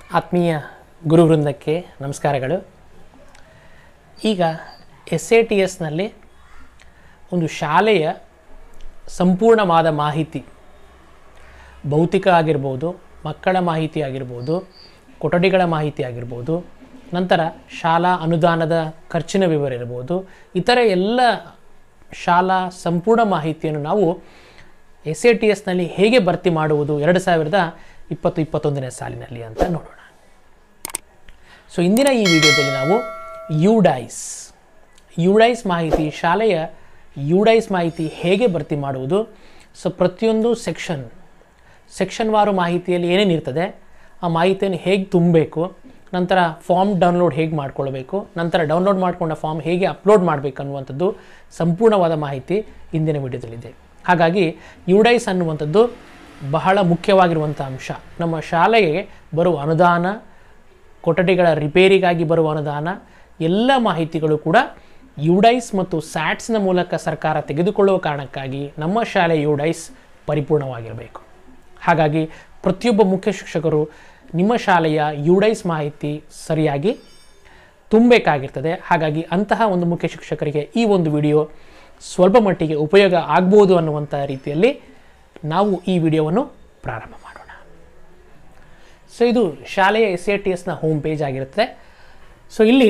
ಆತ್ಮೀಯ ಗುರುವೃಂದಕ್ಕೆ ನಮಸ್ಕಾರಗಳು ಈಗ ಎಸ್ ಎ ಟಿ ಎಸ್ನಲ್ಲಿ ಒಂದು ಶಾಲೆಯ ಸಂಪೂರ್ಣವಾದ ಮಾಹಿತಿ ಭೌತಿಕ ಆಗಿರ್ಬೋದು ಮಕ್ಕಳ ಮಾಹಿತಿ ಆಗಿರ್ಬೋದು ಕೊಠಡಿಗಳ ಮಾಹಿತಿ ಆಗಿರ್ಬೋದು ನಂತರ ಶಾಲಾ ಅನುದಾನದ ಖರ್ಚಿನ ವಿವರ ಇರ್ಬೋದು ಇತರ ಎಲ್ಲ ಶಾಲಾ ಸಂಪೂರ್ಣ ಮಾಹಿತಿಯನ್ನು ನಾವು ಎಸ್ ಎ ಟಿ ಎಸ್ನಲ್ಲಿ ಹೇಗೆ ಭರ್ತಿ ಮಾಡುವುದು ಎರಡು ಸಾವಿರದ ಇಪ್ಪತ್ತು ಇಪ್ಪತ್ತೊಂದನೇ ಸಾಲಿನಲ್ಲಿ ಅಂತ ನೋಡೋಣ ಸೊ ಇಂದಿನ ಈ ವಿಡಿಯೋದಲ್ಲಿ ನಾವು ಯುಡೈಸ್ ಯುಡೈಸ್ ಮಾಹಿತಿ ಶಾಲೆಯ ಯುಡೈಸ್ ಮಾಹಿತಿ ಹೇಗೆ ಭರ್ತಿ ಮಾಡುವುದು ಸೊ ಪ್ರತಿಯೊಂದು ಸೆಕ್ಷನ್ ಸೆಕ್ಷನ್ ವಾರು ಮಾಹಿತಿಯಲ್ಲಿ ಏನೇನು ಇರ್ತದೆ ಆ ಮಾಹಿತಿಯನ್ನು ಹೇಗೆ ತುಂಬಬೇಕು ನಂತರ ಫಾರ್ಮ್ ಡೌನ್ಲೋಡ್ ಹೇಗೆ ಮಾಡ್ಕೊಳ್ಬೇಕು ನಂತರ ಡೌನ್ಲೋಡ್ ಮಾಡಿಕೊಂಡ ಫಾರ್ಮ್ ಹೇಗೆ ಅಪ್ಲೋಡ್ ಮಾಡಬೇಕು ಅನ್ನುವಂಥದ್ದು ಸಂಪೂರ್ಣವಾದ ಮಾಹಿತಿ ಇಂದಿನ ವಿಡಿಯೋದಲ್ಲಿದೆ ಹಾಗಾಗಿ ಯುಡೈಸ್ ಅನ್ನುವಂಥದ್ದು ಬಹಳ ಮುಖ್ಯವಾಗಿರುವಂಥ ಅಂಶ ನಮ್ಮ ಶಾಲೆಗೆ ಬರುವ ಅನುದಾನ ಕೊಠಡಿಗಳ ರಿಪೇರಿಗಾಗಿ ಬರುವ ಅನುದಾನ ಎಲ್ಲ ಮಾಹಿತಿಗಳು ಕೂಡ ಯುಡೈಸ್ ಮತ್ತು ಸ್ಯಾಟ್ಸ್ನ ಮೂಲಕ ಸರ್ಕಾರ ತೆಗೆದುಕೊಳ್ಳುವ ಕಾರಣಕ್ಕಾಗಿ ನಮ್ಮ ಶಾಲೆ ಯುಡೈಸ್ ಪರಿಪೂರ್ಣವಾಗಿರಬೇಕು ಹಾಗಾಗಿ ಪ್ರತಿಯೊಬ್ಬ ಮುಖ್ಯ ಶಿಕ್ಷಕರು ನಿಮ್ಮ ಶಾಲೆಯ ಯುಡೈಸ್ ಮಾಹಿತಿ ಸರಿಯಾಗಿ ತುಂಬಬೇಕಾಗಿರ್ತದೆ ಹಾಗಾಗಿ ಅಂತಹ ಒಂದು ಮುಖ್ಯ ಶಿಕ್ಷಕರಿಗೆ ಈ ಒಂದು ವಿಡಿಯೋ ಸ್ವಲ್ಪ ಮಟ್ಟಿಗೆ ಉಪಯೋಗ ಆಗ್ಬೋದು ಅನ್ನುವಂಥ ರೀತಿಯಲ್ಲಿ ನಾವು ಈ ವಿಡಿಯೋವನ್ನು ಪ್ರಾರಂಭ ಮಾಡೋಣ ಸೊ ಇದು ಶಾಲೆಯ ಎಸ್ ಎ ಟಿ ಎಸ್ನ ಹೋಮ್ ಪೇಜ್ ಆಗಿರುತ್ತೆ ಸೊ ಇಲ್ಲಿ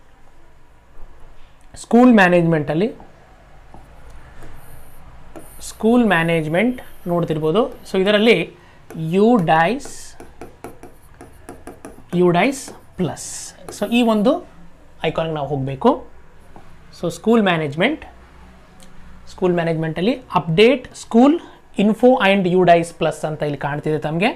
ಸ್ಕೂಲ್ ಮ್ಯಾನೇಜ್ಮೆಂಟಲ್ಲಿ ಸ್ಕೂಲ್ ಮ್ಯಾನೇಜ್ಮೆಂಟ್ ನೋಡ್ತಿರ್ಬೋದು ಸೊ ಇದರಲ್ಲಿ U DISE U DISE plus so ಈ ಒಂದು ಐಕಾನ್ಗೆ ನಾವು ಹೋಗಬೇಕು ಸೊ ಸ್ಕೂಲ್ ಮ್ಯಾನೇಜ್ಮೆಂಟ್ ಸ್ಕೂಲ್ ಮ್ಯಾನೇಜ್ಮೆಂಟಲ್ಲಿ update school info and U DISE plus ಅಂತ ಇಲ್ಲಿ ಕಾಣ್ತಿದೆ ತಮಗೆ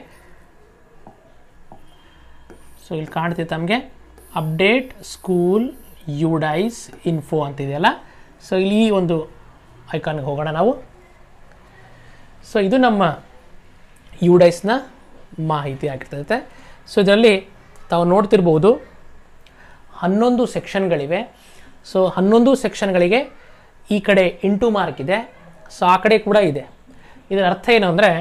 ಸೊ ಇಲ್ಲಿ ಕಾಣ್ತಿದೆ ತಮಗೆ update school U DISE info ಅಂತಿದೆಯಲ್ಲ ಸೊ ಇಲ್ಲಿ ಈ ಒಂದು ಐಕಾನ್ಗೆ ಹೋಗೋಣ ನಾವು ಸೊ ಇದು ನಮ್ಮ ಯು ಡೈಸ್ನ ಮಾಹಿತಿ ಆಗಿರ್ತದೆ ಸೊ ಇದರಲ್ಲಿ ತಾವು ನೋಡ್ತಿರ್ಬೋದು ಹನ್ನೊಂದು ಸೆಕ್ಷನ್ಗಳಿವೆ ಸೊ ಹನ್ನೊಂದು ಸೆಕ್ಷನ್ಗಳಿಗೆ ಈ ಕಡೆ ಇಂಟು ಮಾರ್ಕ್ ಇದೆ ಸೊ ಆ ಕಡೆ ಕೂಡ ಇದೆ ಇದರ ಅರ್ಥ ಏನು ಅಂದರೆ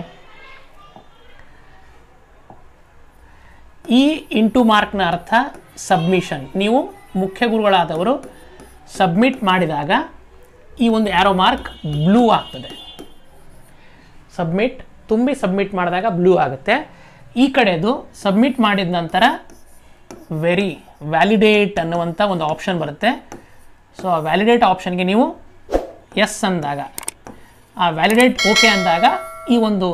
ಈ ಇಂಟು ಮಾರ್ಕ್ನ ಅರ್ಥ ಸಬ್ಮಿಷನ್ ನೀವು ಮುಖ್ಯ ಗುರುಗಳಾದವರು ಸಬ್ಮಿಟ್ ಮಾಡಿದಾಗ ಈ ಒಂದು ಆ್ಯರೋ ಮಾರ್ಕ್ ಬ್ಲೂ ಆಗ್ತದೆ ಸಬ್ಮಿಟ್ ತುಂಬಿ ಸಬ್ಮಿಟ್ ಮಾಡಿದಾಗ ಬ್ಲೂ ಆಗುತ್ತೆ ಈ ಕಡೆದು ಸಬ್ಮಿಟ್ ಮಾಡಿದ ನಂತರ ವೆರಿ ವ್ಯಾಲಿಡೇಟ್ ಅನ್ನುವಂಥ ಒಂದು ಆಪ್ಷನ್ ಬರುತ್ತೆ ಸೊ ಆ ವ್ಯಾಲಿಡೇಟ್ ಆಪ್ಷನ್ಗೆ ನೀವು ಎಸ್ ಅಂದಾಗ ಆ ವ್ಯಾಲಿಡೇಟ್ ಓಕೆ ಅಂದಾಗ ಈ ಒಂದು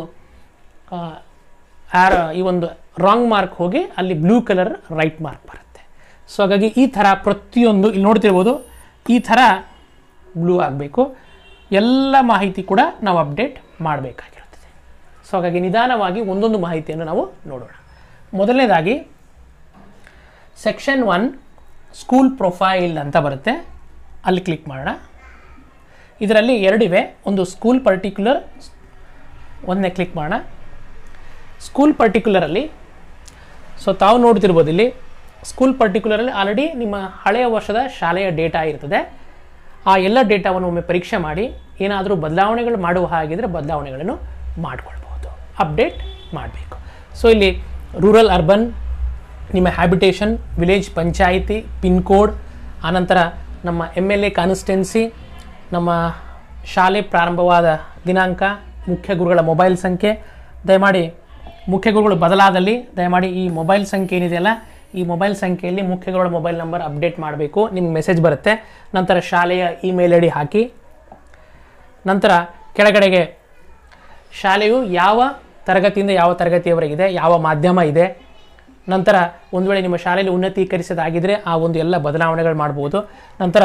ಆರ್ ಈ ಒಂದು ರಾಂಗ್ ಮಾರ್ಕ್ ಹೋಗಿ ಅಲ್ಲಿ ಬ್ಲೂ ಕಲರ್ ರೈಟ್ ಮಾರ್ಕ್ ಬರುತ್ತೆ ಸೊ ಹಾಗಾಗಿ ಈ ಥರ ಪ್ರತಿಯೊಂದು ಇಲ್ಲಿ ನೋಡ್ತಿರ್ಬೋದು ಈ ಥರ ಬ್ಲೂ ಆಗಬೇಕು ಎಲ್ಲ ಮಾಹಿತಿ ಕೂಡ ನಾವು ಅಪ್ಡೇಟ್ ಮಾಡಬೇಕಾಗಿರುತ್ತದೆ ಸೊ ಹಾಗಾಗಿ ನಿಧಾನವಾಗಿ ಒಂದೊಂದು ಮಾಹಿತಿಯನ್ನು ನಾವು ನೋಡೋಣ ಮೊದಲನೇದಾಗಿ ಸೆಕ್ಷನ್ ಒನ್ ಸ್ಕೂಲ್ ಪ್ರೊಫೈಲ್ ಅಂತ ಬರುತ್ತೆ ಅಲ್ಲಿ ಕ್ಲಿಕ್ ಮಾಡೋಣ ಇದರಲ್ಲಿ ಎರಡಿವೆ ಒಂದು ಸ್ಕೂಲ್ ಪರ್ಟಿಕ್ಯುಲರ್ ಒಂದನೇ ಕ್ಲಿಕ್ ಮಾಡೋಣ ಸ್ಕೂಲ್ ಪರ್ಟಿಕ್ಯುಲರಲ್ಲಿ ಸೊ ತಾವು ನೋಡ್ತಿರ್ಬೋದು ಇಲ್ಲಿ ಸ್ಕೂಲ್ ಪರ್ಟಿಕ್ಯುಲರಲ್ಲಿ ಆಲ್ರೆಡಿ ನಿಮ್ಮ ಹಳೆಯ ವರ್ಷದ ಶಾಲೆಯ ಡೇಟಾ ಇರ್ತದೆ ಆ ಎಲ್ಲ ಡೇಟಾವನ್ನು ಒಮ್ಮೆ ಪರೀಕ್ಷೆ ಮಾಡಿ ಏನಾದರೂ ಬದಲಾವಣೆಗಳು ಮಾಡುವ ಹಾಗಿದ್ರೆ ಬದಲಾವಣೆಗಳನ್ನು ಮಾಡಿಕೊಳ್ಬಹುದು ಅಪ್ಡೇಟ್ ಮಾಡಬೇಕು ಸೊ ಇಲ್ಲಿ ರೂರಲ್ ಅರ್ಬನ್ ನಿಮ್ಮ habitation village panchayat pin code ಆನಂತರ ನಮ್ಮ ಎಮ್ ಎಲ್ ಎ ಕಾನ್ಸ್ಟೆನ್ಸಿ ನಮ್ಮ ಶಾಲೆ ಪ್ರಾರಂಭವಾದ ದಿನಾಂಕ ಮುಖ್ಯ ಗುರುಗಳ ಮೊಬೈಲ್ ಸಂಖ್ಯೆ ದಯಮಾಡಿ ಮುಖ್ಯ ಗುರುಗಳು ಬದಲಾದಲ್ಲಿ ದಯಮಾಡಿ ಈ ಮೊಬೈಲ್ ಸಂಖ್ಯೆ ಏನಿದೆಯಲ್ಲ ಈ ಮೊಬೈಲ್ ಸಂಖ್ಯೆಯಲ್ಲಿ ಮುಖ್ಯ ಗುರುಗಳ ಮೊಬೈಲ್ ನಂಬರ್ ಅಪ್ಡೇಟ್ ಮಾಡಬೇಕು ನಿಮ್ಗೆ ಮೆಸೇಜ್ ಬರುತ್ತೆ ನಂತರ ಶಾಲೆಯ ಇಮೇಲ್ ಐ ಡಿ ಹಾಕಿ ನಂತರ ಕೆಳಗಡೆಗೆ ಶಾಲೆಯು ಯಾವ ತರಗತಿಯಿಂದ ಯಾವ ತರಗತಿಯವರೆಗಿದೆ ಯಾವ ಮಾಧ್ಯಮ ಇದೆ ನಂತರ ಒಂದು ವೇಳೆ ನಿಮ್ಮ ಶಾಲೆಯಲ್ಲಿ ಉನ್ನತೀಕರಿಸೋದಾಗಿದ್ದರೆ ಆ ಒಂದು ಎಲ್ಲ ಬದಲಾವಣೆಗಳು ಮಾಡ್ಬೋದು ನಂತರ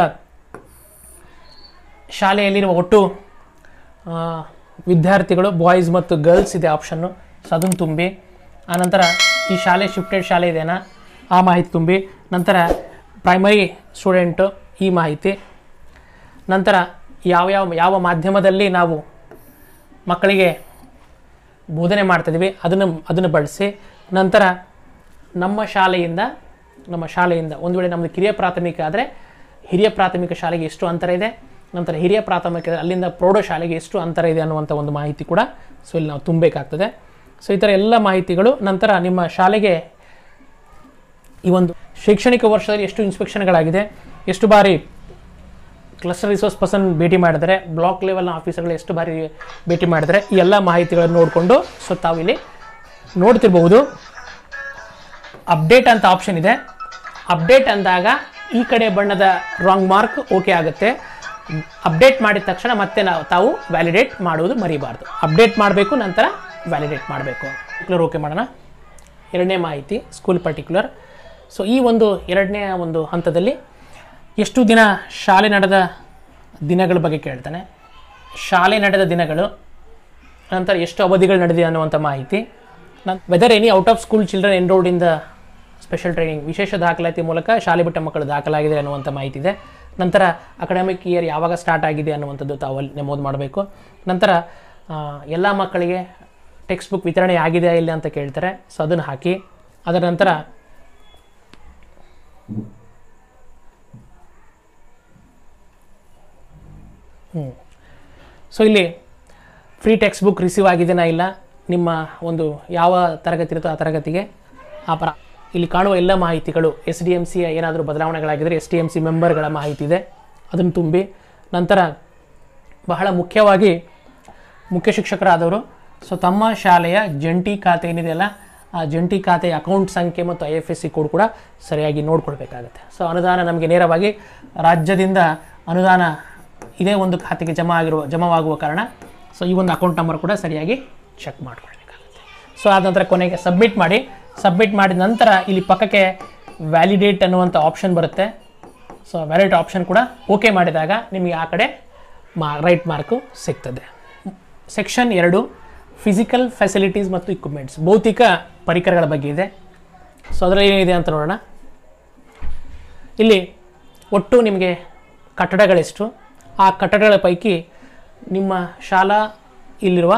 ಶಾಲೆಯಲ್ಲಿರುವ ಒಟ್ಟು ಆ, ವಿದ್ಯಾರ್ಥಿಗಳು ಬಾಯ್ಸ್ ಮತ್ತು ಗರ್ಲ್ಸ್ ಇದೆ ಆಪ್ಷನ್ನು ಸೊ ಅದನ್ನು ತುಂಬಿ ಆನಂತರ ಈ ಶಾಲೆ ಶಿಫ್ಟೆಡ್ ಶಾಲೆ ಇದೆನಾ ಆ ಮಾಹಿತಿ ತುಂಬಿ ನಂತರ ಪ್ರೈಮರಿ ಸ್ಟೂಡೆಂಟು ಈ ಮಾಹಿತಿ ನಂತರ ಯಾವ ಯಾವ ಯಾವ ಮಾಧ್ಯಮದಲ್ಲಿ ನಾವು ಮಕ್ಕಳಿಗೆ ಬೋಧನೆ ಮಾಡ್ತಿದ್ವಿ ಅದನ್ನು ಅದನ್ನು ಬಳಸಿ ನಂತರ ನಮ್ಮ ಶಾಲೆಯಿಂದ ನಮ್ಮ ಶಾಲೆಯಿಂದ ಒಂದು ವೇಳೆ ನಮ್ಮದು ಕಿರಿಯ ಪ್ರಾಥಮಿಕ ಆದರೆ ಹಿರಿಯ ಪ್ರಾಥಮಿಕ ಶಾಲೆಗೆ ಎಷ್ಟು ಅಂತರ ಇದೆ ನಂತರ ಹಿರಿಯ ಪ್ರಾಥಮಿಕ ಅಲ್ಲಿಂದ ಪ್ರೌಢಶಾಲೆಗೆ ಎಷ್ಟು ಅಂತರ ಇದೆ ಅನ್ನುವಂಥ ಒಂದು ಮಾಹಿತಿ ಕೂಡ ಸೊ ಇಲ್ಲಿ ನಾವು ತುಂಬಬೇಕಾಗ್ತದೆ ಸೊ ಈ ಥರ ಎಲ್ಲ ಮಾಹಿತಿಗಳು ನಂತರ ನಿಮ್ಮ ಶಾಲೆಗೆ ಈ ಒಂದು ಶೈಕ್ಷಣಿಕ ವರ್ಷದಲ್ಲಿ ಎಷ್ಟು ಇನ್ಸ್ಪೆಕ್ಷನ್ಗಳಾಗಿದೆ ಎಷ್ಟು ಬಾರಿ ಕ್ಲಸ್ಟರ್ ರಿಸೋರ್ಸ್ ಪರ್ಸನ್ ಭೇಟಿ ಮಾಡಿದರೆ ಬ್ಲಾಕ್ ಲೆವೆಲ್ನ ಆಫೀಸರ್ಗಳು ಎಷ್ಟು ಬಾರಿ ಭೇಟಿ ಮಾಡಿದರೆ ಈ ಎಲ್ಲ ಮಾಹಿತಿಗಳನ್ನು ನೋಡಿಕೊಂಡು ಸೊ ತಾವಿಲ್ಲಿ ನೋಡ್ತಿರ್ಬಹುದು ಅಪ್ಡೇಟ್ ಅಂತ ಆಪ್ಷನ್ ಇದೆ ಅಪ್ಡೇಟ್ ಅಂದಾಗ ಈ ಕಡೆ ಬಣ್ಣದ ರಾಂಗ್ ಮಾರ್ಕ್ ಓಕೆ ಆಗುತ್ತೆ ಅಪ್ಡೇಟ್ ಮಾಡಿದ ತಕ್ಷಣ ಮತ್ತೆ ನಾವು ತಾವು ವ್ಯಾಲಿಡೇಟ್ ಮಾಡುವುದು ಮರಿಬಾರ್ದು ಅಪ್ಡೇಟ್ ಮಾಡಬೇಕು ನಂತರ ವ್ಯಾಲಿಡೇಟ್ ಮಾಡಬೇಕು ಪರ್ಟಿಕ್ಯುಲರ್ ಓಕೆ ಮಾಡೋಣ ಎರಡನೇ ಮಾಹಿತಿ ಸ್ಕೂಲ್ ಪರ್ಟಿಕ್ಯುಲರ್ ಸೊ ಈ ಒಂದು ಎರಡನೇ ಒಂದು ಹಂತದಲ್ಲಿ ಎಷ್ಟು ದಿನ ಶಾಲೆ ನಡೆದ ದಿನಗಳ ಬಗ್ಗೆ ಕೇಳ್ತಾನೆ ಶಾಲೆ ನಡೆದ ದಿನಗಳು ನಂತರ ಎಷ್ಟು ಅವಧಿಗಳು ನಡೆದಿದೆ ಅನ್ನುವಂಥ ಮಾಹಿತಿ whether any out of school children enrolled in the special training ವಿಶೇಷ ದಾಖಲಾತಿ ಮೂಲಕ ಶಾಲೆ ಬಿಟ್ಟ ಮಕ್ಕಳು ದಾಖಲಾಗಿದೆ ಅನ್ನುವಂಥ ಮಾಹಿತಿ ಇದೆ ನಂತರ ಅಕಾಡೆಮಿಕ್ ಇಯರ್ ಯಾವಾಗ ಸ್ಟಾರ್ಟ್ ಆಗಿದೆ ಅನ್ನುವಂಥದ್ದು ತಾವು ಅಲ್ಲಿ ನಮೂದು ಮಾಡಬೇಕು ನಂತರ ಎಲ್ಲ ಮಕ್ಕಳಿಗೆ ಟೆಕ್ಸ್ಟ್ ಬುಕ್ ವಿತರಣೆ ಆಗಿದೆಯಾ ಇಲ್ಲ ಅಂತ ಕೇಳ್ತಾರೆ ಸೊ ಅದನ್ನು ಹಾಕಿ ಅದರ ನಂತರ ಹ್ಞೂ ಸೊ ಇಲ್ಲಿ ಫ್ರೀ ಟೆಕ್ಸ್ಟ್ ಬುಕ್ ರಿಸೀವ್ ಆಗಿದೆನಾ ಇಲ್ಲ ನಿಮ್ಮ ಒಂದು ಯಾವ ತರಗತಿ ಇರುತ್ತೋ ಆ ತರಗತಿಗೆ ಆ ಪ್ರ ಇಲ್ಲಿ ಕಾಣುವ ಎಲ್ಲ ಮಾಹಿತಿಗಳು ಎಸ್ ಡಿ ಎಮ್ ಸಿ ಏನಾದರೂ ಬದಲಾವಣೆಗಳಾಗಿದ್ದರೆ ಎಸ್ ಡಿ ಎಮ್ ಸಿ ಮೆಂಬರ್ಗಳ ಮಾಹಿತಿ ಇದೆ ಅದನ್ನು ತುಂಬಿ ನಂತರ ಬಹಳ ಮುಖ್ಯವಾಗಿ ಮುಖ್ಯ ಶಿಕ್ಷಕರಾದವರು ಸೊ ತಮ್ಮ ಶಾಲೆಯ ಜಂಟಿ ಖಾತೆ ಏನಿದೆಯಲ್ಲ ಆ ಜಂಟಿ ಖಾತೆಯ ಅಕೌಂಟ್ ಸಂಖ್ಯೆ ಮತ್ತು I F S C code ಕೂಡ ಸರಿಯಾಗಿ ನೋಡ್ಕೊಳ್ಬೇಕಾಗತ್ತೆ ಸೊ ಅನುದಾನ ನಮಗೆ ನೇರವಾಗಿ ರಾಜ್ಯದಿಂದ ಅನುದಾನ ಇದೇ ಒಂದು ಖಾತೆಗೆ ಜಮಾ ಆಗಿರುವ ಜಮಾವಾಗುವ ಕಾರಣ ಸೊ ಈ ಒಂದು ಅಕೌಂಟ್ ನಂಬರ್ ಕೂಡ ಸರಿಯಾಗಿ ಚೆಕ್ ಮಾಡ್ಕೊಳ್ಬೇಕಾಗುತ್ತೆ ಸೊ ಆದ ನಂತರ ಕೊನೆಗೆ ಸಬ್ಮಿಟ್ ಮಾಡಿ ಸಬ್ಮಿಟ್ ಮಾಡಿದ ನಂತರ ಇಲ್ಲಿ ಪಕ್ಕಕ್ಕೆ ವ್ಯಾಲಿಡೇಟ್ ಅನ್ನುವಂಥ ಆಪ್ಷನ್ ಬರುತ್ತೆ ಸೊ ವ್ಯಾಲಿಡೇಟ್ ಆಪ್ಷನ್ ಕೂಡ ಓಕೆ ಮಾಡಿದಾಗ ನಿಮಗೆ ಆ ಕಡೆ ಮಾ ರೈಟ್ ಮಾರ್ಕು ಸಿಗ್ತದೆ ಸೆಕ್ಷನ್ ಎರಡು ಫಿಸಿಕಲ್ ಫೆಸಿಲಿಟೀಸ್ ಮತ್ತು ಇಕ್ವಿಪ್ಮೆಂಟ್ಸ್ ಭೌತಿಕ ಪರಿಕರಗಳ ಬಗ್ಗೆ ಇದೆ ಸೊ ಅದರಲ್ಲಿ ಏನಿದೆ ಅಂತ ನೋಡೋಣ ಇಲ್ಲಿ ಒಟ್ಟು ನಿಮಗೆ ಕಟ್ಟಡಗಳೆಷ್ಟು ಆ ಕಟ್ಟಡಗಳ ಪೈಕಿ ನಿಮ್ಮ ಶಾಲಾ ಇಲ್ಲಿರುವ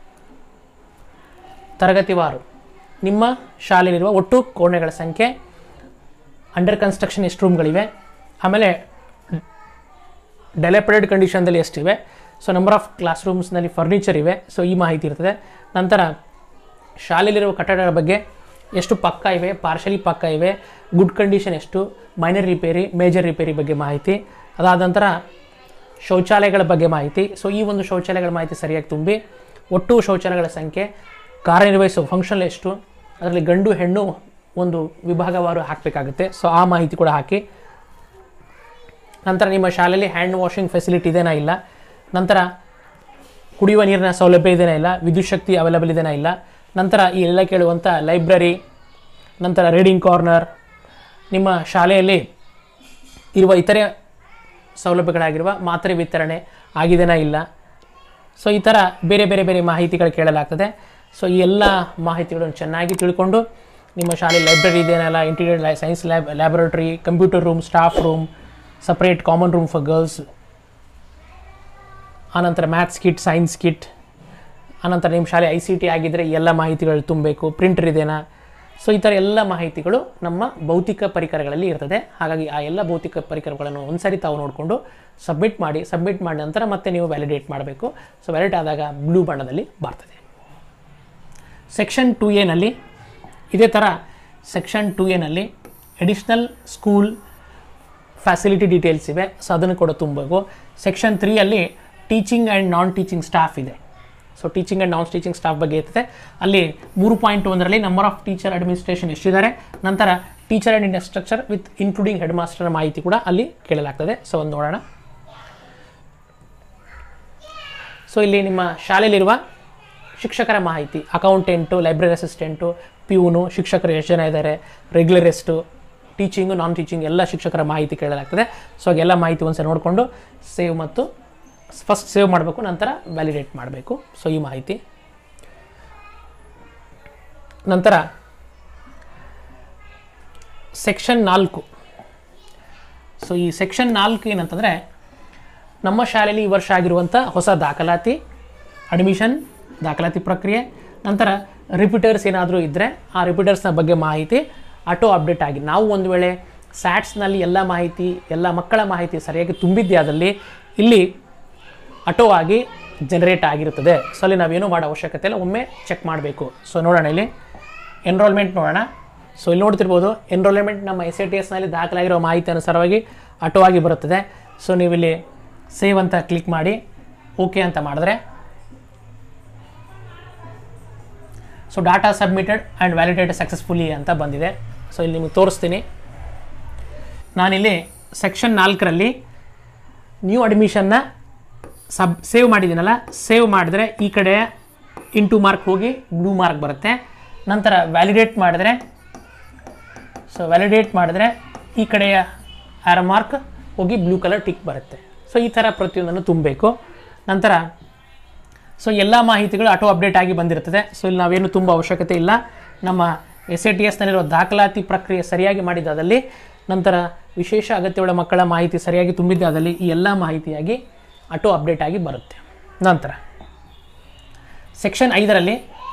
ತರಗತಿವಾರು ನಿಮ್ಮ ಶಾಲೆಯಲ್ಲಿರುವ ಒಟ್ಟು ಕೋಣೆಗಳ ಸಂಖ್ಯೆ ಅಂಡರ್ ಕನ್ಸ್ಟ್ರಕ್ಷನ್ ಎಷ್ಟು ರೂಮ್ಗಳಿವೆ ಆಮೇಲೆ ಡೆಲೆಪರೇಡ್ ಕಂಡೀಷನ್ದಲ್ಲಿ ಎಷ್ಟಿವೆ ಸೊ ನಂಬರ್ ಆಫ್ ಕ್ಲಾಸ್ ರೂಮ್ಸ್ನಲ್ಲಿ ಫರ್ನಿಚರ್ ಇವೆ ಸೊ ಈ ಮಾಹಿತಿ ಇರ್ತದೆ ನಂತರ ಶಾಲೆಯಲ್ಲಿರುವ ಕಟ್ಟಡಗಳ ಬಗ್ಗೆ ಎಷ್ಟು ಪಕ್ಕ ಇವೆ ಪಾರ್ಷಲಿ ಪಕ್ಕ ಇವೆ ಗುಡ್ ಕಂಡೀಷನ್ ಎಷ್ಟು ಮೈನರ್ ರಿಪೇರಿ ಮೇಜರ್ ರಿಪೇರಿ ಬಗ್ಗೆ ಮಾಹಿತಿ ಅದಾದ ನಂತರ ಶೌಚಾಲಯಗಳ ಬಗ್ಗೆ ಮಾಹಿತಿ ಸೊ ಈ ಒಂದು ಶೌಚಾಲಯಗಳ ಮಾಹಿತಿ ಸರಿಯಾಗಿ ತುಂಬಿ ಒಟ್ಟು ಶೌಚಾಲಯಗಳ ಸಂಖ್ಯೆ ಕಾರ್ಯನಿರ್ವಹಿಸುವ ಫಂಕ್ಷನ್ ಎಷ್ಟು ಅದರಲ್ಲಿ ಗಂಡು ಹೆಣ್ಣು ಒಂದು ವಿಭಾಗವಾರು ಹಾಕಬೇಕಾಗುತ್ತೆ ಸೊ ಆ ಮಾಹಿತಿ ಕೂಡ ಹಾಕಿ ನಂತರ ನಿಮ್ಮ ಶಾಲೆಯಲ್ಲಿ ಹ್ಯಾಂಡ್ ವಾಷಿಂಗ್ ಫೆಸಿಲಿಟಿ ಇದೆನಾ ಇಲ್ಲ ನಂತರ ಕುಡಿಯುವ ನೀರಿನ ಸೌಲಭ್ಯ ಇದೆನಾ ಇಲ್ಲ ವಿದ್ಯುತ್ ಶಕ್ತಿ ಅವೈಲಬಲ್ ಇದೆನಾ ಇಲ್ಲ ನಂತರ ಈ ಎಲ್ಲ ಕೇಳುವಂಥ ಲೈಬ್ರರಿ ನಂತರ ರೀಡಿಂಗ್ ಕಾರ್ನರ್ ನಿಮ್ಮ ಶಾಲೆಯಲ್ಲಿ ಇರುವ ಇತರೆ ಸೌಲಭ್ಯಗಳಾಗಿರುವ ಮಾತ್ರೆ ವಿತರಣೆ ಆಗಿದೆನಾ ಇಲ್ಲ ಸೊ ಈ ಥರ ಬೇರೆ ಬೇರೆ ಬೇರೆ ಮಾಹಿತಿಗಳು ಕೇಳಲಾಗ್ತದೆ ಸೊ ಈ ಎಲ್ಲ ಮಾಹಿತಿಗಳನ್ನು ಚೆನ್ನಾಗಿ ತಿಳ್ಕೊಂಡು ನಿಮ್ಮ ಶಾಲೆ ಲೈಬ್ರರಿ ಇದೆಯಲ್ಲ ಇಂಟೀರಿಯರ್ ಲೈ science lab laboratory computer room staff room separate common room for girls ಆನಂತರ ಮ್ಯಾಥ್ಸ್ ಕಿಟ್ ಸೈನ್ಸ್ ಕಿಟ್ ಆನಂತರ ನಿಮ್ಮ ಶಾಲೆ ಐ ಸಿ ಟಿ ಆಗಿದ್ದರೆ ಈ ಎಲ್ಲ ಮಾಹಿತಿಗಳು ತುಂಬಬೇಕು ಪ್ರಿಂಟರ್ ಇದೆನಾ ಸೊ ಈ ಥರ ಎಲ್ಲ ಮಾಹಿತಿಗಳು ನಮ್ಮ ಭೌತಿಕ ಪರಿಕರಗಳಲ್ಲಿ ಇರ್ತದೆ ಹಾಗಾಗಿ ಆ ಎಲ್ಲ ಭೌತಿಕ ಪರಿಕರಗಳನ್ನು ಒಂದ್ಸರಿ ತಾವು ನೋಡಿಕೊಂಡು ಸಬ್ಮಿಟ್ ಮಾಡಿ ಸಬ್ಮಿಟ್ ಮಾಡಿದ ನಂತರ ಮತ್ತೆ ನೀವು ವ್ಯಾಲಿಡೇಟ್ ಮಾಡಬೇಕು ಸೊ ವ್ಯಾಲಿಡೇಟ್ ಆದಾಗ ಬ್ಲೂ ಬಣ್ಣದಲ್ಲಿ ಬರ್ತದೆ ಸೆಕ್ಷನ್ ಟು ಎನಲ್ಲಿ ಇದೇ ಥರ ಸೆಕ್ಷನ್ ಟು ಎನಲ್ಲಿ ಎಡಿಷ್ನಲ್ ಸ್ಕೂಲ್ ಫ್ಯಾಸಿಲಿಟಿ ಡೀಟೇಲ್ಸ್ ಇವೆ ಸೊ ಅದನ್ನು ಕೂಡ ತುಂಬಬೇಕು ಸೆಕ್ಷನ್ ತ್ರೀಯಲ್ಲಿ teaching and non teaching staff ಇದೆ so teaching and non teaching staff ಬಗ್ಗೆ ಇರ್ತದೆ ಅಲ್ಲಿ ಮೂರು ಪಾಯಿಂಟ್ ಒಂದರಲ್ಲಿ ನಂಬರ್ ಆಫ್ ಟೀಚರ್ ಅಡ್ಮಿನಿಸ್ಟ್ರೇಷನ್ ಎಷ್ಟಿದ್ದಾರೆ ನಂತರ teacher and instructor with including head master ಮಾಹಿತಿ ಕೂಡ ಅಲ್ಲಿ ಕೇಳಲಾಗ್ತದೆ ಸೊ ಒಂದು ನೋಡೋಣ ಸೊ ಇಲ್ಲಿ ನಿಮ್ಮ ಶಾಲೆಯಲ್ಲಿರುವ ಶಿಕ್ಷಕರ ಮಾಹಿತಿ ಅಕೌಂಟೆಂಟು ಲೈಬ್ರರಿ ಅಸಿಸ್ಟೆಂಟು ಪ್ಯೂನು ಶಿಕ್ಷಕರು ಎಷ್ಟು ಜನ ಇದ್ದಾರೆ ರೆಗ್ಯುಲರ್ ಎಷ್ಟು ಟೀಚಿಂಗು ನಾನ್ ಟೀಚಿಂಗ್ ಎಲ್ಲ ಶಿಕ್ಷಕರ ಮಾಹಿತಿ ಕೇಳಲಾಗ್ತದೆ ಸೊ ಎಲ್ಲ ಮಾಹಿತಿ ಒಂದ್ಸಲ ನೋಡಿಕೊಂಡು ಸೇವ್ ಮತ್ತು ಫಸ್ಟ್ ಸೇವ್ ಮಾಡಬೇಕು ನಂತರ ವ್ಯಾಲಿಡೇಟ್ ಮಾಡಬೇಕು ಸೊ ಈ ಮಾಹಿತಿ ನಂತರ ಸೆಕ್ಷನ್ ನಾಲ್ಕು ಸೊ ಈ ಸೆಕ್ಷನ್ ನಾಲ್ಕು ಏನಂತಂದರೆ ನಮ್ಮ ಶಾಲೆಯಲ್ಲಿ ಈ ವರ್ಷ ಆಗಿರುವಂಥ ಹೊಸ ದಾಖಲಾತಿ ಅಡ್ಮಿಷನ್ ದಾಖಲಾತಿ ಪ್ರಕ್ರಿಯೆ ನಂತರ ರಿಪೀಟರ್ಸ್ ಏನಾದರೂ ಇದ್ದರೆ ಆ ರಿಪೀಟರ್ಸ್ನ ಬಗ್ಗೆ ಮಾಹಿತಿ ಆಟೋ ಅಪ್ಡೇಟ್ ಆಗಿ ನಾವು ಒಂದು ವೇಳೆ ಸ್ಯಾಟ್ಸ್ನಲ್ಲಿ ಎಲ್ಲ ಮಾಹಿತಿ ಎಲ್ಲ ಮಕ್ಕಳ ಮಾಹಿತಿ ಸರಿಯಾಗಿ ತುಂಬಿದ್ದೇ ಆದಲ್ಲಿ ಇಲ್ಲಿ ಆಟೋ ಆಗಿ ಜನರೇಟ್ ಆಗಿರುತ್ತದೆ ಸೊ ಅಲ್ಲಿ ನಾವೇನು ಮಾಡೋ ಅವಶ್ಯಕತೆ ಇಲ್ಲ ಒಮ್ಮೆ ಚೆಕ್ ಮಾಡಬೇಕು ಸೊ ನೋಡೋಣ ಇಲ್ಲಿ ಎನ್ರೋಲ್ಮೆಂಟ್ ನೋಡೋಣ ಸೊ ಇಲ್ಲಿ ನೋಡ್ತಿರ್ಬೋದು ಎನ್ರೋಲ್ಮೆಂಟ್ ನಮ್ಮ ಎಸ್ ಎ ಟಿ ಎಸ್ನಲ್ಲಿ ದಾಖಲಾಗಿರೋ ಮಾಹಿತಿ ಅನುಸಾರವಾಗಿ ಆಟೋವಾಗಿ ಬರುತ್ತದೆ ಸೊ ನೀವು ಇಲ್ಲಿ ಸೇವ್ ಅಂತ ಕ್ಲಿಕ್ ಮಾಡಿ ಓಕೆ ಅಂತ ಮಾಡಿದ್ರೆ so data submitted and validated successfully ಅಂತ ಬಂದಿದೆ ಸೊ ಇಲ್ಲಿ ನಿಮಗೆ ತೋರಿಸ್ತೀನಿ ನಾನಿಲ್ಲಿ ಸೆಕ್ಷನ್ ನಾಲ್ಕರಲ್ಲಿ ನ್ಯೂ ಅಡ್ಮಿಷನ್ನ ಸಬ್ ಸೇವ್ ಮಾಡಿದ್ದೀನಲ್ಲ ಸೇವ್ ಮಾಡಿದ್ರೆ ಈ ಕಡೆ ಇಂಟು ಮಾರ್ಕ್ ಹೋಗಿ ಬ್ಲೂ ಮಾರ್ಕ್ ಬರುತ್ತೆ ನಂತರ ವ್ಯಾಲಿಡೇಟ್ ಮಾಡಿದ್ರೆ ಸೊ ವ್ಯಾಲಿಡೇಟ್ ಮಾಡಿದ್ರೆ ಈ ಕಡೆಯ ಆರ ಮಾರ್ಕ್ ಹೋಗಿ ಬ್ಲೂ ಕಲರ್ ಟಿಕ್ ಬರುತ್ತೆ ಸೊ ಈ ಥರ ಪ್ರತಿಯೊಂದನ್ನು ತುಂಬಬೇಕು ನಂತರ ಸೊ ಎಲ್ಲ ಮಾಹಿತಿಗಳು ಆಟೋ ಅಪ್ಡೇಟ್ ಆಗಿ ಬಂದಿರ್ತದೆ ಸೊ ಇಲ್ಲಿ ನಾವೇನು ತುಂಬ ಅವಶ್ಯಕತೆ ಇಲ್ಲ ನಮ್ಮ ಎಸ್ ಎ ಟಿ ಎಸ್ನಲ್ಲಿರೋ ದಾಖಲಾತಿ ಪ್ರಕ್ರಿಯೆ ಸರಿಯಾಗಿ ಮಾಡಿದ್ದಾದಲ್ಲಿ ನಂತರ ವಿಶೇಷ ಅಗತ್ಯವುಳ್ಳ ಮಕ್ಕಳ ಮಾಹಿತಿ ಸರಿಯಾಗಿ ತುಂಬಿದ್ದಾದಲ್ಲಿ ಈ ಎಲ್ಲ ಮಾಹಿತಿಯಾಗಿ ಆಟೋ ಅಪ್ಡೇಟ್ ಆಗಿ ಬರುತ್ತೆ ನಂತರ ಸೆಕ್ಷನ್ ಐದರಲ್ಲಿ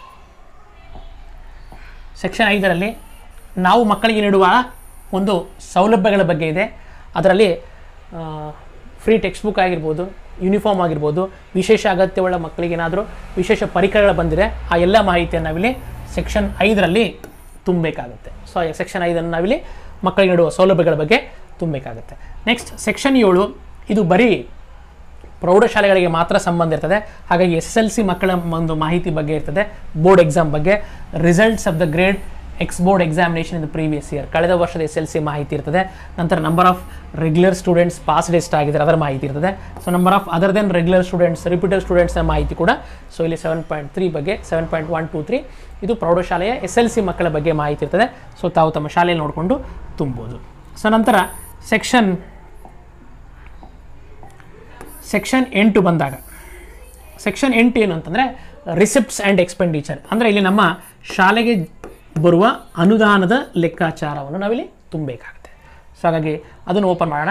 ಸೆಕ್ಷನ್ ಐದರಲ್ಲಿ ನಾವು ಮಕ್ಕಳಿಗೆ ನೀಡುವ ಒಂದು ಸೌಲಭ್ಯಗಳ ಬಗ್ಗೆ ಇದೆ ಅದರಲ್ಲಿ ಫ್ರೀ ಟೆಕ್ಸ್ಟ್ ಬುಕ್ ಆಗಿರ್ಬೋದು ಯೂನಿಫಾರ್ಮ್ ಆಗಿರ್ಬೋದು ವಿಶೇಷ ಅಗತ್ಯವುಳ್ಳ ಮಕ್ಕಳಿಗೆ ಏನಾದರೂ ವಿಶೇಷ ಪರಿಕರಗಳು ಬಂದಿದೆ ಆ ಎಲ್ಲ ಮಾಹಿತಿಯನ್ನು ನಾವಿಲ್ಲಿ ಸೆಕ್ಷನ್ ಐದರಲ್ಲಿ ತುಂಬಬೇಕಾಗುತ್ತೆ ಸೊ ಆ ಸೆಕ್ಷನ್ ಐದನ್ನು ನಾವಿಲ್ಲಿ ಮಕ್ಕಳಿಗೆ ನೀಡುವ ಸೌಲಭ್ಯಗಳ ಬಗ್ಗೆ ತುಂಬಬೇಕಾಗುತ್ತೆ ನೆಕ್ಸ್ಟ್ ಸೆಕ್ಷನ್ ಏಳು ಇದು ಬರೀ ಪ್ರೌಢಶಾಲೆಗಳಿಗೆ ಮಾತ್ರ ಸಂಬಂಧ ಇರ್ತದೆ ಹಾಗಾಗಿ ಎಸ್ ಎಸ್ ಎಲ್ ಸಿ ಮಕ್ಕಳ ಒಂದು ಮಾಹಿತಿ ಬಗ್ಗೆ ಇರ್ತದೆ ಬೋರ್ಡ್ ಎಕ್ಸಾಮ್ ಬಗ್ಗೆ results of the grade X board examination in previous year ಕಳೆದ ವರ್ಷದ ಎಸ್ ಎಲ್ ಸಿ ಮಾಹಿತಿ ಇರ್ತದೆ ನಂತರ number of regular students passed ಎಷ್ಟು ಆಗಿದ್ದಾರೆ ಅದರ ಮಾಹಿತಿ ಇರ್ತದೆ so number of other then regular students repeater ಸ್ಟೂಡೆಂಟ್ಸ್ನ ಮಾಹಿತಿ ಕೂಡ ಸೊ ಇಲ್ಲಿ ಸೆವೆನ್ ಪಾಯಿಂಟ್ ತ್ರೀ ಬಗ್ಗೆ seven point one two three ಇದು ಪ್ರೌಢಶಾಲೆಯ ಎಸ್ ಎಲ್ ಸಿ ಮಕ್ಕಳ ಬಗ್ಗೆ ಮಾಹಿತಿ ಇರ್ತದೆ ಸೊ ತಾವು ತಮ್ಮ ಶಾಲೆಯಲ್ಲಿ ನೋಡಿಕೊಂಡು ತುಂಬೋದು ಸೊ ನಂತರ ಸೆಕ್ಷನ್ ಸೆಕ್ಷನ್ ಎಂಟು ಬಂದಾಗ ಸೆಕ್ಷನ್ ಎಂಟು ಏನು ಅಂತಂದರೆ ರಿಸಿಪ್ಟ್ಸ್ ಆ್ಯಂಡ್ ಎಕ್ಸ್ಪೆಂಡಿಚರ್ ಅಂದರೆ ಇಲ್ಲಿ ನಮ್ಮ ಶಾಲೆಗೆ ಬರುವ ಅನುದಾನದ ಲೆಕ್ಕಾಚಾರವನ್ನು ನಾವಿಲ್ಲಿ ತುಂಬಬೇಕಾಗುತ್ತೆ ಸೊ ಹಾಗಾಗಿ ಅದನ್ನು ಓಪನ್ ಮಾಡೋಣ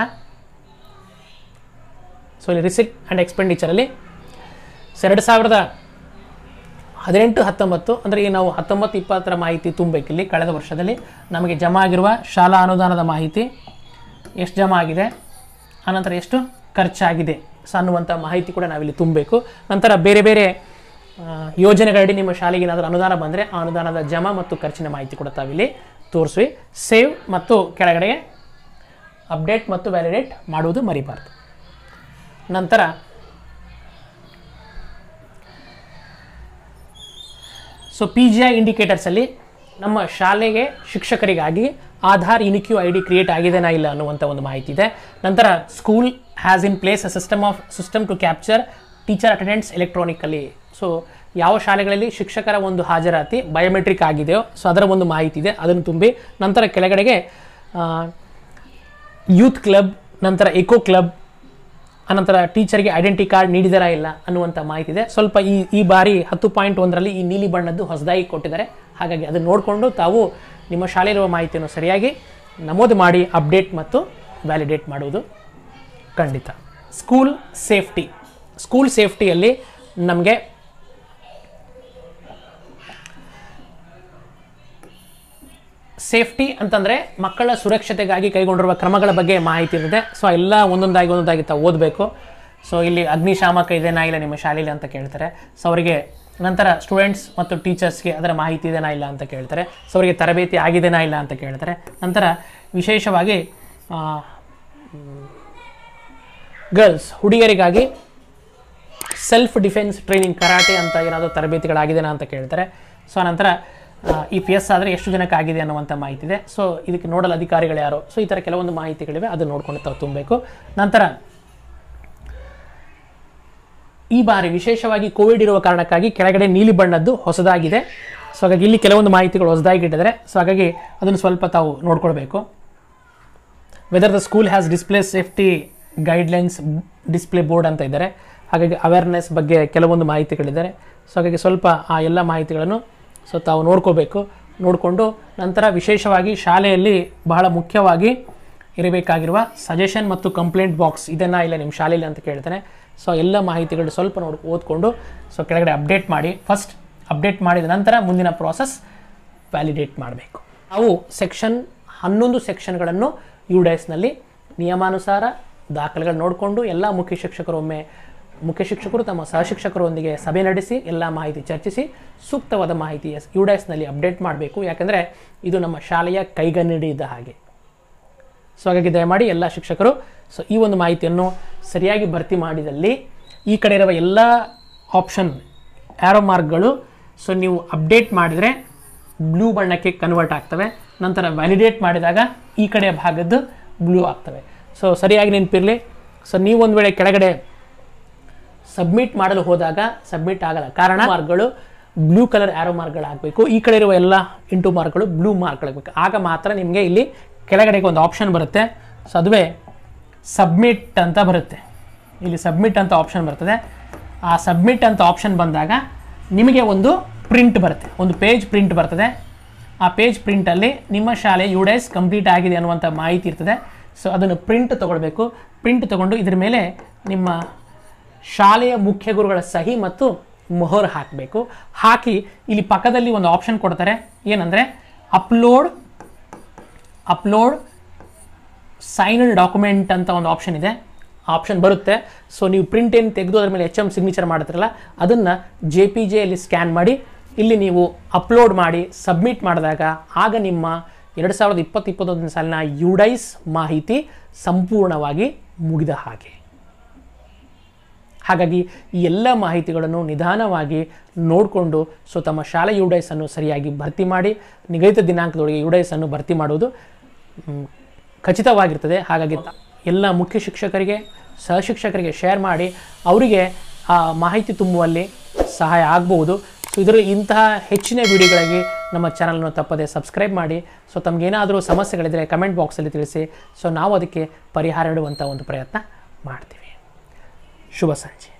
ಸೊ ಇಲ್ಲಿ ರಿಸಿಪ್ಟ್ ಆ್ಯಂಡ್ ಎಕ್ಸ್ಪೆಂಡಿಚರಲ್ಲಿ ಎರಡು ಸಾವಿರದ ಹದಿನೆಂಟು ಹತ್ತೊಂಬತ್ತು ಅಂದರೆ ಈಗ ನಾವು ಹತ್ತೊಂಬತ್ತು ಇಪ್ಪತ್ತರ ಮಾಹಿತಿ ತುಂಬಬೇಕಿಲ್ಲಿ ಕಳೆದ ವರ್ಷದಲ್ಲಿ ನಮಗೆ ಜಮಾ ಆಗಿರುವ ಶಾಲಾ ಅನುದಾನದ ಮಾಹಿತಿ ಎಷ್ಟು ಜಮಾ ಆಗಿದೆ ಆನಂತರ ಎಷ್ಟು ಖರ್ಚಾಗಿದೆ ಸೊ ಅನ್ನುವಂಥ ಮಾಹಿತಿ ಕೂಡ ನಾವಿಲ್ಲಿ ತುಂಬಬೇಕು ನಂತರ ಬೇರೆ ಬೇರೆ ಆ, ಯೋಜನೆಗಳಡಿ ನಿಮ್ಮ ಶಾಲೆಗೆ ಏನಾದರೂ ಅನುದಾನ ಬಂದರೆ ಆ ಅನುದಾನದ ಜಮಾ ಮತ್ತು ಖರ್ಚಿನ ಮಾಹಿತಿ ಕೂಡ ತಾವಿಲ್ಲಿ ತೋರಿಸಿ ಸೇವ್ ಮತ್ತು ಕೆಳಗಡೆ ಅಪ್ಡೇಟ್ ಮತ್ತು ವ್ಯಾಲಿಡೇಟ್ ಮಾಡುವುದು ಮರಿಬಾರ್ದು ನಂತರ ಸೊ ಪಿ ಜಿ ಐ ಇಂಡಿಕೇಟರ್ಸಲ್ಲಿ ನಮ್ಮ ಶಾಲೆಗೆ ಶಿಕ್ಷಕರಿಗಾಗಿ Aadhaar unique I D create ಆಗಿದೆನಾ ಇಲ್ಲ ಅನ್ನುವಂಥ ಒಂದು ಮಾಹಿತಿ ಇದೆ ನಂತರ school has in place a system of system to capture teacher attendance electronically so ಯಾವ ಶಾಲೆಗಳಲ್ಲಿ ಶಿಕ್ಷಕರ ಒಂದು ಹಾಜರಾತಿ ಬಯೋಮೆಟ್ರಿಕ್ ಆಗಿದೆಯೋ ಸೊ ಅದರ ಒಂದು ಮಾಹಿತಿ ಇದೆ ಅದನ್ನು ತುಂಬಿ ನಂತರ ಕೆಳಗಡೆಗೆ ಯೂತ್ ಕ್ಲಬ್ ನಂತರ ಎಕೋ ಕ್ಲಬ್ ಅನಂತರ ಟೀಚರ್ಗೆ ಐಡೆಂಟಿ ಕಾರ್ಡ್ ನೀಡಿದಾರಾ ಇಲ್ಲ ಅನ್ನುವಂಥ ಮಾಹಿತಿ ಇದೆ ಸ್ವಲ್ಪ ಈ ಈ ಬಾರಿ ಹತ್ತು ಪಾಯಿಂಟ್ ಒಂದರಲ್ಲಿ ಈ ನೀಲಿ ಬಣ್ಣದ್ದು ಹೊಸದಾಗಿ ಕೊಟ್ಟಿದ್ದಾರೆ ಹಾಗಾಗಿ ಅದನ್ನು ನೋಡಿಕೊಂಡು ತಾವು ನಿಮ್ಮ ಶಾಲೆಯಿರುವ ಮಾಹಿತಿಯನ್ನು ಸರಿಯಾಗಿ ನಮೂದು ಮಾಡಿ ಅಪ್ಡೇಟ್ ಮತ್ತು ವ್ಯಾಲಿಡೇಟ್ ಮಾಡುವುದು ಖಂಡಿತ ಸ್ಕೂಲ್ ಸೇಫ್ಟಿ ಸ್ಕೂಲ್ ಸೇಫ್ಟಿಯಲ್ಲಿ ನಮಗೆ ಸೇಫ್ಟಿ ಅಂತಂದರೆ ಮಕ್ಕಳ ಸುರಕ್ಷತೆಗಾಗಿ ಕೈಗೊಂಡಿರುವ ಕ್ರಮಗಳ ಬಗ್ಗೆ ಮಾಹಿತಿ ಇರುತ್ತೆ ಸೊ ಎಲ್ಲ ಒಂದೊಂದಾಗಿ ಒಂದೊಂದಾಗಿ ತಾವು ಓದಬೇಕು ಸೊ ಇಲ್ಲಿ ಅಗ್ನಿಶಾಮಕ ಇದೆನಾ ಇಲ್ಲ ನಿಮ್ಮ ಶಾಲೆಯಲ್ಲಿ ಅಂತ ಕೇಳ್ತಾರೆ ಸೊ ಅವರಿಗೆ ನಂತರ ಸ್ಟೂಡೆಂಟ್ಸ್ ಮತ್ತು ಟೀಚರ್ಸ್ಗೆ ಅದರ ಮಾಹಿತಿ ಇದೆನಾ ಇಲ್ಲ ಅಂತ ಕೇಳ್ತಾರೆ ಸೊ ಅವರಿಗೆ ತರಬೇತಿ ಆಗಿದೆನಾ ಇಲ್ಲ ಅಂತ ಕೇಳ್ತಾರೆ ನಂತರ ವಿಶೇಷವಾಗಿ ಗರ್ಲ್ಸ್ ಹುಡುಗಿಯರಿಗಾಗಿ ಸೆಲ್ಫ್ ಡಿಫೆನ್ಸ್ ಟ್ರೈನಿಂಗ್ ಕರಾಟೆ ಅಂತ ಏನಾದರೂ ತರಬೇತಿಗಳಾಗಿದೆನಾ ಅಂತ ಕೇಳ್ತಾರೆ ಸೊ ನಂತರ ಈ ಪಿ ಎಸ್ ಆದರೆ ಎಷ್ಟು ಜನಕ್ಕೆ ಆಗಿದೆ ಅನ್ನುವಂಥ ಮಾಹಿತಿ ಇದೆ ಸೊ ಇದಕ್ಕೆ ನೋಡಲ್ ಅಧಿಕಾರಿಗಳು ಯಾರು ಸೊ ಈ ಥರ ಕೆಲವೊಂದು ಮಾಹಿತಿಗಳಿವೆ ಅದನ್ನು ನೋಡ್ಕೊಂಡು ತಾವು ತುಂಬಬೇಕು ನಂತರ ಈ ಬಾರಿ ವಿಶೇಷವಾಗಿ ಕೋವಿಡ್ ಇರುವ ಕಾರಣಕ್ಕಾಗಿ ಕೆಳಗಡೆ ನೀಲಿ ಬಣ್ಣದ್ದು ಹೊಸದಾಗಿದೆ ಸೊ ಹಾಗಾಗಿ ಇಲ್ಲಿ ಕೆಲವೊಂದು ಮಾಹಿತಿಗಳು ಹೊಸದಾಗಿ ಇಟ್ಟಿದ್ದಾರೆ ಸೊ ಹಾಗಾಗಿ ಅದನ್ನು ಸ್ವಲ್ಪ ತಾವು ನೋಡ್ಕೊಳ್ಬೇಕು whether the school has display safety guidelines display board ಅಂತ ಇದ್ದಾರೆ ಹಾಗಾಗಿ ಅವೇರ್ನೆಸ್ ಬಗ್ಗೆ ಕೆಲವೊಂದು ಮಾಹಿತಿಗಳಿದ್ದಾರೆ ಸೊ ಹಾಗಾಗಿ ಸ್ವಲ್ಪ ಆ ಎಲ್ಲ ಮಾಹಿತಿಗಳನ್ನು ಸೊ ತಾವು ನೋಡ್ಕೋಬೇಕು ನೋಡಿಕೊಂಡು ನಂತರ ವಿಶೇಷವಾಗಿ ಶಾಲೆಯಲ್ಲಿ ಬಹಳ ಮುಖ್ಯವಾಗಿ ಇರಬೇಕಾಗಿರುವ ಸಜೆಷನ್ ಮತ್ತು ಕಂಪ್ಲೇಂಟ್ ಬಾಕ್ಸ್ ಇದನ್ನು ಇಲ್ಲ ನಿಮ್ಮ ಶಾಲೆಯಲ್ಲಿ ಅಂತ ಕೇಳ್ತಾನೆ ಸೊ ಎಲ್ಲ ಮಾಹಿತಿಗಳು ಸ್ವಲ್ಪ ನೋಡಿ ಓದ್ಕೊಂಡು ಸೊ ಕೆಳಗಡೆ ಅಪ್ಡೇಟ್ ಮಾಡಿ ಫಸ್ಟ್ ಅಪ್ಡೇಟ್ ಮಾಡಿದ ನಂತರ ಮುಂದಿನ ಪ್ರಾಸೆಸ್ ವ್ಯಾಲಿಡೇಟ್ ಮಾಡಬೇಕು ನಾವು ಸೆಕ್ಷನ್ ಹನ್ನೊಂದು ಸೆಕ್ಷನ್ಗಳನ್ನು ಯು ಡೈಸ್ನಲ್ಲಿ ನಿಯಮಾನುಸಾರ ದಾಖಲೆಗಳು ನೋಡಿಕೊಂಡು ಎಲ್ಲ ಮುಖ್ಯ ಶಿಕ್ಷಕರು ಒಮ್ಮೆ ಮುಖ್ಯ ಶಿಕ್ಷಕರು ತಮ್ಮ ಸಹಶಿಕ್ಷಕರೊಂದಿಗೆ ಸಭೆ ನಡೆಸಿ ಎಲ್ಲ ಮಾಹಿತಿ ಚರ್ಚಿಸಿ ಸೂಕ್ತವಾದ ಮಾಹಿತಿ ಎಸ್ ಯು ನಲ್ಲಿ ಅಪ್ಡೇಟ್ ಮಾಡಬೇಕು ಯಾಕಂದರೆ ಇದು ನಮ್ಮ ಶಾಲೆಯ ಕೈಗನ್ನಡಿ ಇದ್ದ ಹಾಗೆ ಸೊ ಹಾಗಾಗಿ ದಯಮಾಡಿ ಎಲ್ಲ ಶಿಕ್ಷಕರು ಸೊ ಈ ಒಂದು ಮಾಹಿತಿಯನ್ನು ಸರಿಯಾಗಿ ಭರ್ತಿ ಮಾಡಿದಲ್ಲಿ ಈ ಕಡೆ ಇರುವ ಎಲ್ಲ ಆಪ್ಷನ್ ಆ್ಯರೋ ಮಾರ್ಕ್ಗಳು ಸೊ ನೀವು ಅಪ್ಡೇಟ್ ಮಾಡಿದರೆ ಬ್ಲೂ ಬಣ್ಣಕ್ಕೆ ಕನ್ವರ್ಟ್ ಆಗ್ತವೆ ನಂತರ ವ್ಯಾಲಿಡೇಟ್ ಮಾಡಿದಾಗ ಈ ಕಡೆ ಭಾಗದ್ದು ಬ್ಲೂ ಆಗ್ತವೆ ಸೊ ಸರಿಯಾಗಿ ನೆನಪಿರಲಿ ಸೊ ನೀವು ಒಂದು ವೇಳೆ ಕೆಳಗಡೆ ಸಬ್ಮಿಟ್ ಮಾಡಲು ಹೋದಾಗ ಸಬ್ಮಿಟ್ ಆಗಲ್ಲ ಕಾರಣ ಮಾರ್ಕ್ಗಳು ಬ್ಲೂ ಕಲರ್ ಆ್ಯರೋ ಮಾರ್ಕ್ಗಳಾಗಬೇಕು ಈ ಕಡೆ ಇರುವ ಎಲ್ಲ ಇಂಟು ಮಾರ್ಕ್ಗಳು ಬ್ಲೂ ಮಾರ್ಕ್ಗಳಾಗಬೇಕು ಆಗ ಮಾತ್ರ ನಿಮಗೆ ಇಲ್ಲಿ ಕೆಳಗಡೆಗೆ ಒಂದು ಆಪ್ಷನ್ ಬರುತ್ತೆ ಸೊ ಅದುವೇ ಸಬ್ಮಿಟ್ ಅಂತ ಬರುತ್ತೆ ಇಲ್ಲಿ ಸಬ್ಮಿಟ್ ಅಂತ ಆಪ್ಷನ್ ಬರ್ತದೆ ಆ ಸಬ್ಮಿಟ್ ಅಂತ ಆಪ್ಷನ್ ಬಂದಾಗ ನಿಮಗೆ ಒಂದು ಪ್ರಿಂಟ್ ಬರುತ್ತೆ ಒಂದು ಪೇಜ್ ಪ್ರಿಂಟ್ ಬರ್ತದೆ ಆ ಪೇಜ್ ಪ್ರಿಂಟಲ್ಲಿ ನಿಮ್ಮ ಶಾಲೆ ಯು ಡೈಸ್ ಕಂಪ್ಲೀಟ್ ಆಗಿದೆ ಅನ್ನುವಂಥ ಮಾಹಿತಿ ಇರ್ತದೆ ಸೊ ಅದನ್ನು ಪ್ರಿಂಟ್ ತೊಗೊಳ್ಬೇಕು ಪ್ರಿಂಟ್ ತೊಗೊಂಡು ಇದ್ರ ಮೇಲೆ ನಿಮ್ಮ ಶಾಲೆಯ ಮುಖ್ಯ ಗುರುಗಳ ಸಹಿ ಮತ್ತು ಮೊಹರ್ ಹಾಕಬೇಕು ಹಾಕಿ ಇಲ್ಲಿ ಪಕ್ಕದಲ್ಲಿ ಒಂದು ಆಪ್ಷನ್ ಕೊಡ್ತಾರೆ ಏನಂದರೆ ಅಪ್ಲೋಡ್ ಅಪ್ಲೋಡ್ ಸೈನ್ಡ್ ಡಾಕ್ಯುಮೆಂಟ್ ಅಂತ ಒಂದು ಆಪ್ಷನ್ ಇದೆ ಆಪ್ಷನ್ ಬರುತ್ತೆ ಸೊ ನೀವು ಪ್ರಿಂಟ್ ಏನು ತೆಗೆದು ಅದ್ರ ಮೇಲೆ ಎಚ್ ಎಮ್ ಸಿಗ್ನೇಚರ್ ಮಾಡ್ತಿರಲ್ಲ ಅದನ್ನು ಜೆ ಪಿ ಜೆಯಲ್ಲಿ ಸ್ಕ್ಯಾನ್ ಮಾಡಿ ಇಲ್ಲಿ ನೀವು ಅಪ್ಲೋಡ್ ಮಾಡಿ ಸಬ್ಮಿಟ್ ಮಾಡಿದಾಗ ಆಗ ನಿಮ್ಮ ಎರಡು ಸಾವಿರದ ಇಪ್ಪತ್ತು ಇಪ್ಪತ್ತೊಂದನೇ ಸಾಲಿನ ಯುಡೈಸ್ ಮಾಹಿತಿ ಸಂಪೂರ್ಣವಾಗಿ ಮುಗಿದ ಹಾಗೆ ಹಾಗಾಗಿ ಈ ಎಲ್ಲ ಮಾಹಿತಿಗಳನ್ನು ನಿಧಾನವಾಗಿ ನೋಡಿಕೊಂಡು ಸೊ ತಮ್ಮ ಶಾಲೆ ಯುಡೈಸನ್ನು ಸರಿಯಾಗಿ ಭರ್ತಿ ಮಾಡಿ ನಿಗದಿತ ದಿನಾಂಕದೊಳಗೆ ಯುಡೈಸನ್ನು ಭರ್ತಿ ಮಾಡುವುದು ಮ್, ಖಚಿತವಾಗಿರ್ತದೆ ಹಾಗಾಗಿ ತ- ಎಲ್ಲ ಮುಖ್ಯ ಶಿಕ್ಷಕರಿಗೆ ಸಹಶಿಕ್ಷಕರಿಗೆ ಶೇರ್ ಮಾಡಿ ಅವರಿಗೆ ಆ ಮಾಹಿತಿ ತುಂಬುವಲ್ಲಿ ಸಹಾಯ ಆಗಬಹುದು ಸೊ ಇದರ ಇಂತಹ ಹೆಚ್ಚಿನ ವಿಡಿಯೋಗಳಿಗೆ ನಮ್ಮ ಚಾನಲನ್ನು ತಪ್ಪದೆ ಸಬ್ಸ್ಕ್ರೈಬ್ ಮಾಡಿ ಸೊ ತಮಗೇನಾದರೂ ಸಮಸ್ಯೆಗಳಿದ್ದರೆ ಕಮೆಂಟ್ ಬಾಕ್ಸಲ್ಲಿ ತಿಳಿಸಿ ಸೊ ನಾವು ಅದಕ್ಕೆ ಪರಿಹಾರ ನೀಡುವಂಥ ಒಂದು ಪ್ರಯತ್ನ ಮಾಡ್ತೀವಿ ಶುಭ ಸಂಜೆ